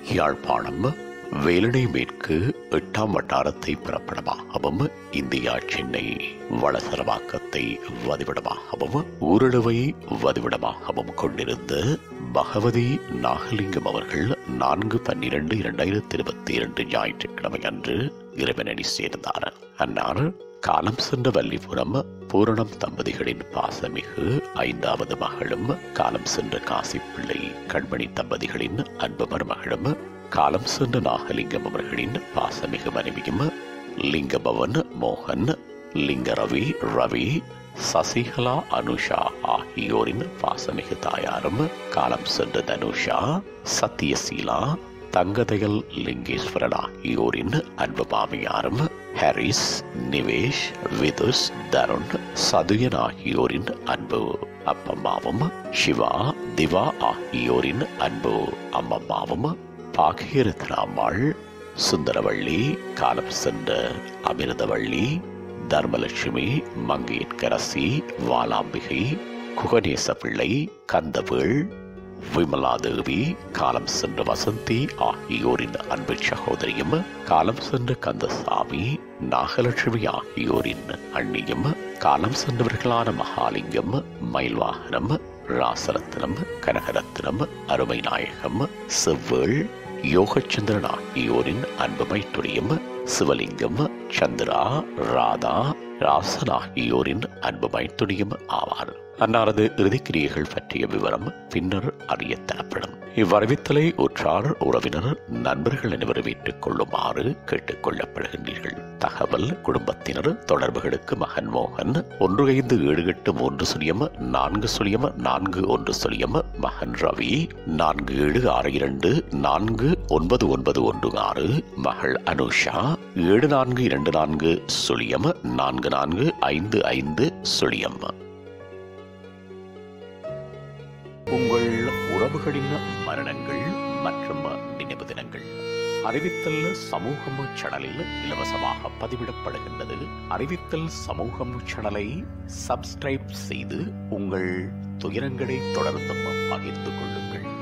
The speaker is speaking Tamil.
யாழ்ப்பாணம் வேலணை மேற்கு எட்டாம் வட்டாரத்தை பிறப்பிடமாகவும் இந்தியா சென்னை வளசரவாக்கத்தை வதிவிடமாகவும் ஊரடவை வதிவிடமாகவும் கொண்டிருந்த பகவதி நாகலிங்கம் அவர்கள் நான்கு பன்னிரண்டு இரண்டாயிரத்தி இருபத்தி இரண்டு ஞாயிற்றுக்கிழமை அன்று இறைவனடி சேர்ந்தார் அன்னார் காலம் சென்ற வல்லிபுரம் பூரணம் தம்பதிகளின் பாசமிகு ஐந்தாவது மகளும் காலம் சென்ற காசிப்பிள்ளை கண்மணி தம்பதிகளின் அன்பு மருமகளும் காலம் சென்ற நாகலிங்கம் அவர்களின் பாசமிகு மனைவியும் லிங்கபவன் மோகன் லிங்கரவி ரவி சசிகலா அனுஷா ஆகியோரின் பாசமிகு தாயாரும் காலம் சென்ற தனுஷா சத்யசீலா தங்கதையல் லிங்கேஸ்வரன் ஆகியோரின் அன்பு மாமியாரும் ஹாரிஸ் நிவேஷ் விதுஷ் தருண் சதுயன் ஆகியோரின் அன்பு அப்பம்மாவும் சிவா திவா ஆகியோரின் அன்பு அம்மம்மாவும் பாகீரத்னாம்மாள் சுந்தரவள்ளி காலம் சென்ற அமிர்தவள்ளி தர்மலட்சுமி மங்கையற்கரசி வாலாம்பிகை குகநேச பிள்ளை கந்தவேள் விமலாதேவி காலம் சென்ற வசந்தி ஆகியோரின் அன்பு சகோதரியும் காலம் சென்ற கந்தசாமி நாகலட்சுமி ஆகியோரின் அண்ணியும் காலம் சென்றவர்களான மகாலிங்கம் மயில்வாகனம் ராசரத்னம் கனகரத்னம் அருமை நாயகம் செவ்வேள் யோகச்சந்திரன் ஆகியோரின் அன்புமை துணியும் சிவலிங்கம் சந்திரா ராதா ராசன் ஆகியோரின் அன்புமை துணியும் ஆவார் அன்னாரது இறுதிக்கிரியைகள் பற்றிய விவரம் பின்னர் அறிய தரப்படும் இவ்வறிவித்தலை உற்றார் உறவினர் நண்பர்கள் அனைவரும் ஏற்றுக் கொள்ளுமாறு கேட்டுக் கொள்ளப்படுகின்றீர்கள் தகவல் குடும்பத்தினர் தொடர்புகளுக்கு மகன் மோகன் ஒன்று ஐந்து ஏழு எட்டு மூன்று சுழியம் நான்கு சுழியம் நான்கு ஒன்று சுழியம் மகன் ரவி நான்கு ஏழு ஆறு இரண்டு நான்கு ஒன்பது ஒன்பது ஒன்று ஆறு மகள் அனுஷா ஏழு நான்கு இரண்டு நான்கு சுழியம் நான்கு நான்கு ஐந்து ஐந்து சுழியம் உங்கள் உறவுகளின் மரணங்கள் மற்றும் நினைவு தினங்கள் அறிவித்தல் சமூகம் சேனலில் இலவசமாக பதிவிடப்படுகின்றது அறிவித்தல் சமூகம் சேனலை சப்ஸ்கிரைப் செய்து உங்கள் துயரங்களை தொடர்ந்தும் பகிர்ந்து கொள்ளுங்கள்